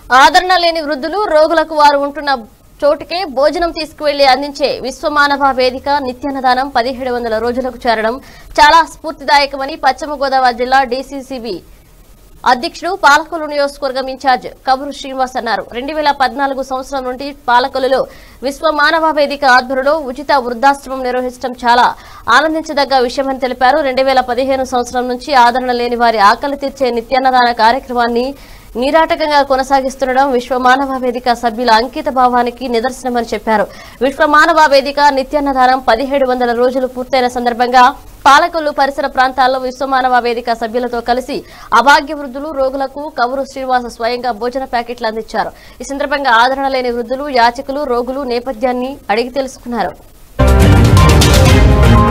ఆదరణ లేని వృద్ధులు రోగులకు వారు ఉంటున్న చోటుకే భోజనం తీసుకువెళ్లి అందించే విశ్వమానవ వేదిక నిత్యాన్నదానం పదిహేడు వందల రోజులకు చేరడం చాలా స్ఫూర్తిదాయకమని పశ్చిమ గోదావరి జిల్లా డీసీసీబీ అధ్యక్షుడు పాలకొల్లు నియోజకవర్గం ఇన్ఛార్జ్ కబురు శ్రీనివాస్ అన్నారు రెండు వేల పద్నాలుగు సంవత్సరం నుండి పాలకొల్లులో విశ్వ మానవ వేదిక ఆధ్వర్యంలో ఉచిత వృద్ధాశ్రమం నిర్వహించడం చాలా ఆనందించదగ్గ విషయమని తెలిపారు రెండు వేల పదిహేను సంవత్సరం నుంచి ఆదరణ లేని వారి ఆకలి తీర్చే నిత్యాన్నదాన కార్యక్రమాన్ని నిరాటకంగా కొనసాగిస్తుండడం విశ్వ మానవ వేదిక సభ్యుల అంకిత భావానికి నిదర్శనమని చెప్పారు విశ్వ మానవ వేదిక నిత్యాన్నదానం పదిహేడు వందల రోజులు పూర్తయిన సందర్భంగా పాలకొల్లు పరిసర ప్రాంతాల్లో విశ్వమానవ వేదిక సభ్యులతో కలిసి అభాగ్య వృద్ధులు రోగులకు కవురు శ్రీనివాస స్వయంగా భోజన ప్యాకెట్లు అందించారు ఈ సందర్భంగా ఆదరణ లేని వృద్ధులు యాచకులు రోగులు నేపథ్యాన్ని అడిగి తెలుసుకున్నారు